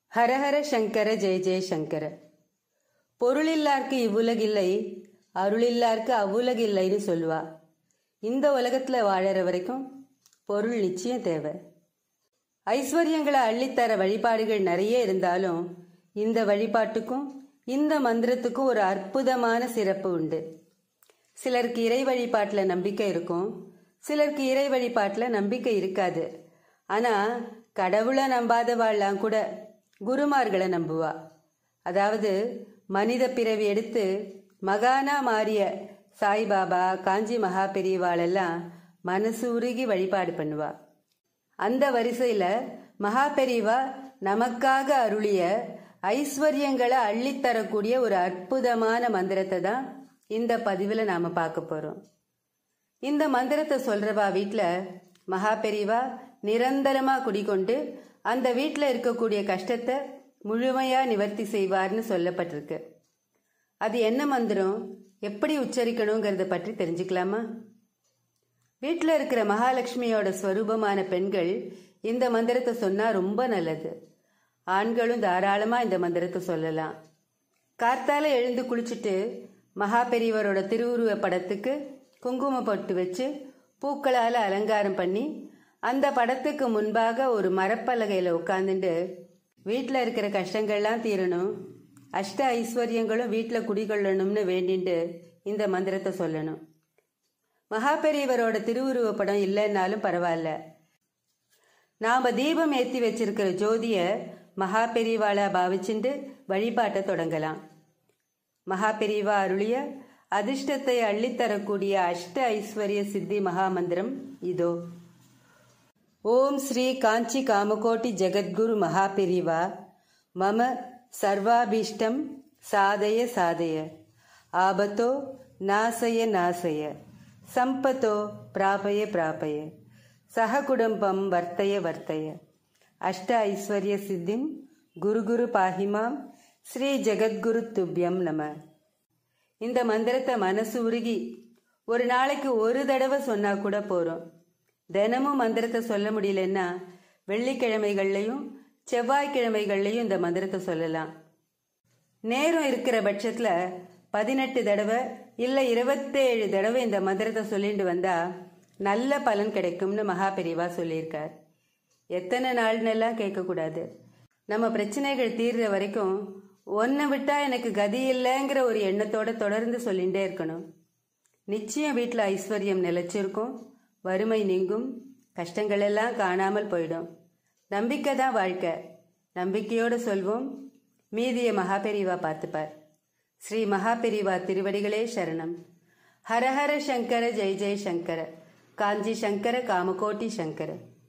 ஹரஹர சங்கர ஜெய ஜெய சங்கர பொருளில்லார்க்கு இவ்வுலகில்லை அருளில்லார்க்கு அவ்வுலகில்லைன்னு சொல்லுவா இந்த உலகத்துல வாழற வரைக்கும் பொருள் நிச்சயம் தேவை ஐஸ்வர்யங்களை அள்ளித்தர வழிபாடுகள் நிறைய இருந்தாலும் இந்த வழிபாட்டுக்கும் இந்த மந்திரத்துக்கும் ஒரு அற்புதமான சிறப்பு உண்டு சிலருக்கு இறை வழிபாட்டில் நம்பிக்கை இருக்கும் சிலருக்கு இறை வழிபாட்டில் நம்பிக்கை இருக்காது ஆனா கடவுளை நம்பாதவாள்லாம் கூட குருமார்களை நம்புவா அதாவது மனித பிறவி எடுத்து மகானா மாறிய சாய்பாபா காஞ்சி மகா பெரியவாளெல்லாம் மனசு உருகி வழிபாடு பண்ணுவா அந்த வரிசையில மகா பெரியவா நமக்காக அருளிய ஐஸ்வர்யங்களை அள்ளித்தரக்கூடிய ஒரு அற்புதமான மந்திரத்தை தான் இந்த பதிவில் நாம பார்க்க போறோம் இந்த மந்திரத்தை சொல்றவா வீட்டில் மகா பெரியவா நிரந்தரமா குடிகொண்டு அந்த வீட்டில் இருக்கக்கூடிய கஷ்டத்தை முழுமையா நிவர்த்தி செய்வார்னு சொல்லப்பட்டிருக்கு அது என்ன மந்திரம் எப்படி உச்சரிக்கணுங்கிறத பற்றி தெரிஞ்சுக்கலாமா வீட்டில் இருக்கிற மகாலட்சுமியோட ஸ்வரூபமான பெண்கள் இந்த மந்திரத்தை சொன்னா ரொம்ப நல்லது ஆண்களும் தாராளமா இந்த மந்திரத்தை சொல்லலாம் கார்த்தால எழுந்து குளிச்சுட்டு மகா பெரியவரோட திருவுருவ படத்துக்கு குங்கும பொட்டு வச்சு பூக்களால் அலங்காரம் பண்ணி அந்த படத்துக்கு முன்பாக ஒரு மரப்பலகையில் உட்காந்துட்டு வீட்டில் இருக்கிற கஷ்டங்கள்லாம் தீரணும் அஷ்ட ஐஸ்வர்யங்களும் வீட்டில் குடிகொள்ளணும்னு வேண்டிட்டு இந்த மந்திரத்தை சொல்லணும் மகாபெரியவரோட திருவுருவ படம் இல்லைன்னாலும் பரவாயில்ல நாம தீபம் ஏத்தி வச்சிருக்கிற ஜோதிய மகா பெரியவாளா பாவிச்சுண்டு வழிபாட்டை தொடங்கலாம் மகா பெரியவா அருளிய அதிர்ஷ்டத்தை அள்ளித்தரக்கூடிய அஷ்ட ஐஸ்வர்ய சித்தி மகாமந்திரம் இதோ ஓம் ஸ்ரீ காஞ்சி காமகோட்டி ஜெகத்குரு மகா பெரியவா மம சர்வாபீஷ்டம் சாதய சாதய ஆபத்தோ நாசய நாசய சம்பத்தோ பிராபய பிராபய சககுடும்பம் வர்த்தய வர்த்தய அஷ்ட ஐஸ்வர்ய சித்திம் குரு குரு பாஹிமாம் ஸ்ரீ ஜெகத்குரு துப்யம் நம இந்த மந்திரத்தை மனசு உருகி ஒரு நாளைக்கு ஒரு தடவை சொன்னா கூட போறோம் தினமும் மந்திரத்தை சொல்ல முடியலன்னா வெள்ளிக்கிழமைகள்லையும் செவ்வாய்க்கிழமைகள்லையும் இந்த மந்திரத்தை சொல்லலாம் நேரம் இருக்கிற பட்சத்தில் பதினெட்டு தடவை இல்லை இருபத்தேழு தடவை இந்த மந்திரத்தை சொல்லிட்டு வந்தா நல்ல பலன் கிடைக்கும்னு மகா பெரியவா சொல்லியிருக்கார் எத்தனை நாள்னெல்லாம் கேட்கக்கூடாது நம்ம பிரச்சனைகள் தீர்ற வரைக்கும் ஒன்றை விட்டா எனக்கு கதி இல்லைங்கிற ஒரு எண்ணத்தோட தொடர்ந்து சொல்லிகிட்டே இருக்கணும் நிச்சயம் வீட்டில் ஐஸ்வர்யம் நிலைச்சிருக்கும் வறுமை நீங்கும் கஷ்டங்கள் எல்லாம் காணாமல் போயிடும் நம்பிக்கை தான் வாழ்க்கை நம்பிக்கையோடு சொல்வோம் மீதிய மகாபெரிவா பார்த்துப்பார் ஸ்ரீ மகாபெரிவா திருவடிகளே சரணம் ஹரஹர சங்கர ஜெய் ஜெய் சங்கர காஞ்சி சங்கர காமகோட்டி சங்கர